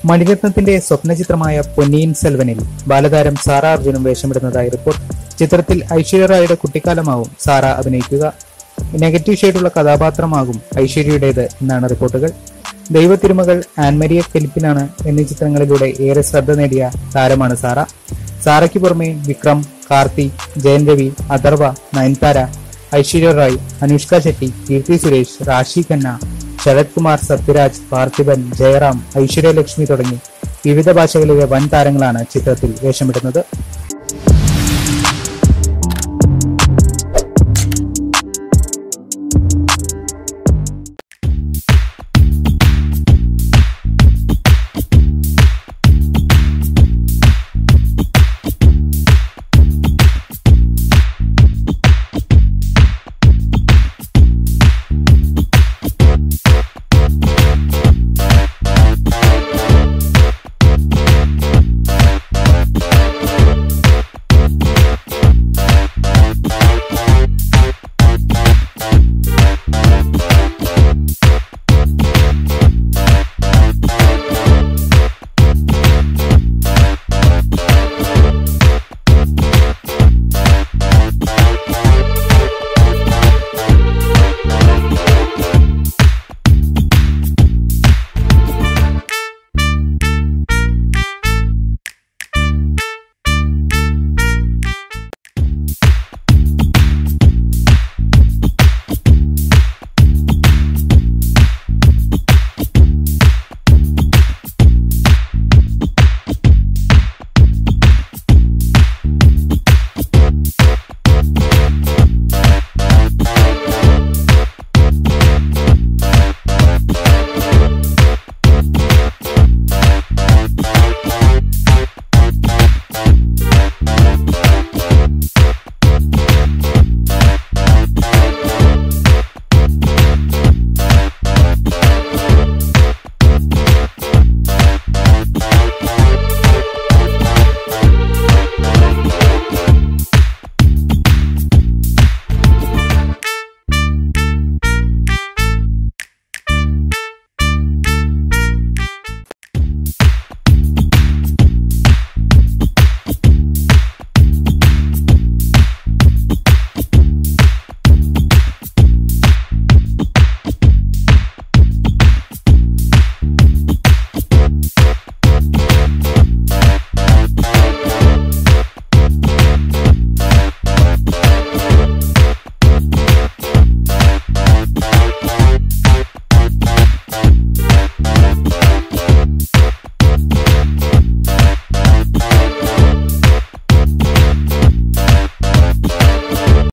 മണിരത്നത്തിന്റെ സ്വപ്നചിത്രമായ Ponniyin സെൽവനിൽ ബാലതാരം Sara അർജുനും വേഷമിടുന്നതായി report ചിത്രത്തിൽ ഐശ്വര്യ റായുടെ കുട്ടിക്കാലമാവും സാറ അഭിനയിക്കുക നെഗറ്റീവ് ഷെയ്ഡുള്ള കഥാപാത്രമാകും ഐശ്വര്യയുടേത് എന്നാണ് റിപ്പോർട്ടുകൾ ദൈവത്തിരുമകൾ ആൻമരിയ ഫിലിപ്പിനാണ് എന്നീ ചിത്രങ്ങളിലൂടെ ഏറെ ശ്രദ്ധ നേടിയ താരമാണ് സാറ സാറയ്ക്ക് പുറമെ വിക്രം കാർത്തി ജയൻ രവി അഥർവ നയൻതാര ഐശ്വര്യ റായ് അനുഷ്ക ശെട്ടി കീർത്തി സുരേഷ് റാഷി ഖന്ന ശരത് കുമാർ സത്യരാജ് പാർത്ഥിബൻ ജയറാം ഐശ്വര്യലക്ഷ്മി തുടങ്ങി വിവിധ ഭാഷകളിലെ വൻ താരങ്ങളാണ് ചിത്രത്തിൽ വേഷമിടുന്നത്